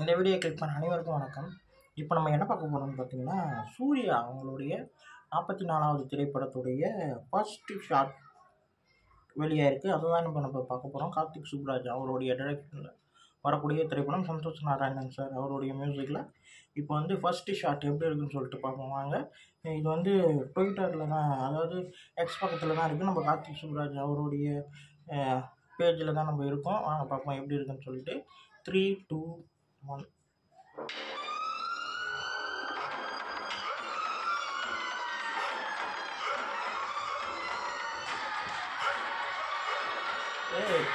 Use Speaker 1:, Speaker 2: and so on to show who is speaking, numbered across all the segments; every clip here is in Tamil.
Speaker 1: இந்த வீடியோ கிளிக் பண்ண அனைவருக்கும் வணக்கம் இப்போ நம்ம என்ன பார்க்க போகிறோம்னு பார்த்தீங்கன்னா சூர்யா அவங்களுடைய நாற்பத்தி நாலாவது திரைப்படத்துடைய ஃபர்ஸ்ட் ஷாட் வெளியாயிருக்கு அதுதான் இப்போ நம்ம பார்க்க போகிறோம் கார்த்திக் சுப்ராஜ் அவருடைய டைரக்ஷனில் வரக்கூடிய திரைப்படம் சந்தோஷ் நாராயணன் சார் அவருடைய மியூசிக்கில் இப்போ வந்து ஃபஸ்ட்டு ஷாட் எப்படி இருக்குன்னு சொல்லிட்டு பார்ப்போம் வாங்க இது வந்து ட்விட்டரில் தான் அதாவது எக்ஸ் பக்கத்தில் தான் இருக்குது நம்ம கார்த்திக் சுப்ராஜ் அவருடைய பேஜில் தான் நம்ம இருக்கோம் வாங்க பார்ப்போம் எப்படி இருக்குன்னு சொல்லிட்டு த்ரீ டூ ஒன் ஏய்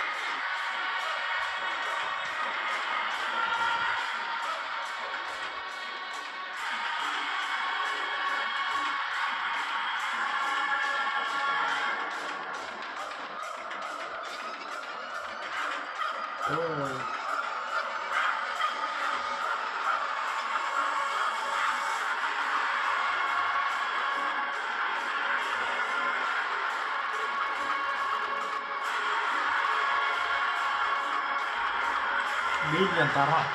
Speaker 1: ஓ பீஜம் தரோம்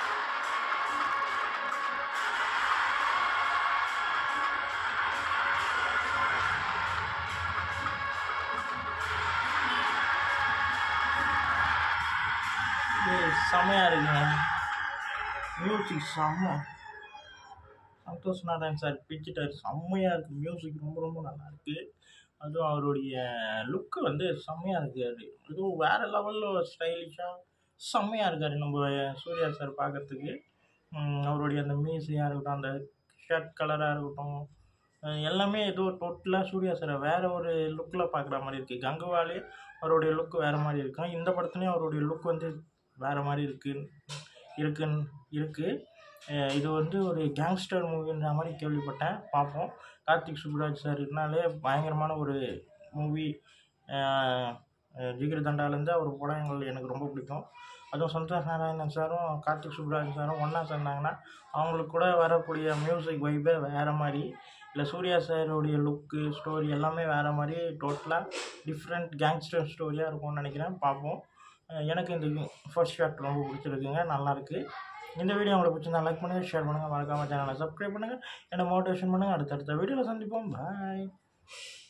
Speaker 1: ஏய், செமையா இருக்குங்க மியூசிக் செம்ம சந்தோஷ் நாராயண் சார் பிச்சுட்டார் செம்மையாக இருக்குது மியூசிக் ரொம்ப ரொம்ப நல்லா இருக்குது அதுவும் அவருடைய லுக்கு வந்து செம்மையாக இருக்காரு அதுவும் வேறு லெவலில் ஸ்டைலிஷாக செம்மையாக இருக்கார் நம்ம சூர்யா சார் பார்க்கறதுக்கு உம், அவருடைய அந்த மீசையாக இருக்கட்டும் அந்த ஷர்ட் கலராக இருக்கட்டும் அஹ் எல்லாமே ஏதோ டோட்டலாக சூர்யா சாரை வேறு ஒரு லுக்கில் பார்க்குற மாதிரி இருக்குது கங்குவாலே அவருடைய லுக் வேறு மாதிரி இருக்கும் இந்த படத்துலேயும் அவருடைய லுக் வந்து வேறு மாதிரி இருக்குது இருக்குன்னு இருக்குது அஹ் இது வந்து ஒரு கேங்ஸ்டர் மூவின்ற மாதிரி கேள்விப்பட்டேன் பார்ப்போம் கார்த்திக் சுப்ராஜ் சார் இருந்தாலே பயங்கரமான ஒரு மூவி ஜிகிர் தண்டாலேருந்து அவர் படங்கள் எனக்கு ரொம்ப பிடிக்கும் அதுவும் சந்தோஷ் நாராயணன் சாரும் கார்த்திக் சுப்ராஜ் சாரும் ஒன்றா சேர்ந்தாங்கன்னா அவங்களுக்கு கூட வரக்கூடிய மியூசிக் வைபே வேறு மாதிரி இல்லை சூர்யா சாருடைய லுக்கு ஸ்டோரி எல்லாமே வேறு மாதிரி டோட்டலாக டிஃப்ரெண்ட் கேங்ஸ்டர் ஸ்டோரியாக இருக்கும்னு நினைக்கிறேன் பார்ப்போம் அஹ் எனக்கு இந்த ஃபர்ஸ்ட் ஷாட் ரொம்ப பிடிச்சிருக்குங்க நல்லாயிருக்கு இந்த வீடியோ உங்களுக்கு பிடிச்சிருந்தா லைக் பண்ணுங்கள் ஷேர் பண்ணுங்கள் மறக்காமல் சேனலை சப்ஸ்கிரைப் பண்ணுங்கள் என்னை மோட்டிவேஷன் பண்ணுங்கள் அடுத்தடுத்த வீடியோவில் சந்திப்போம் பாய்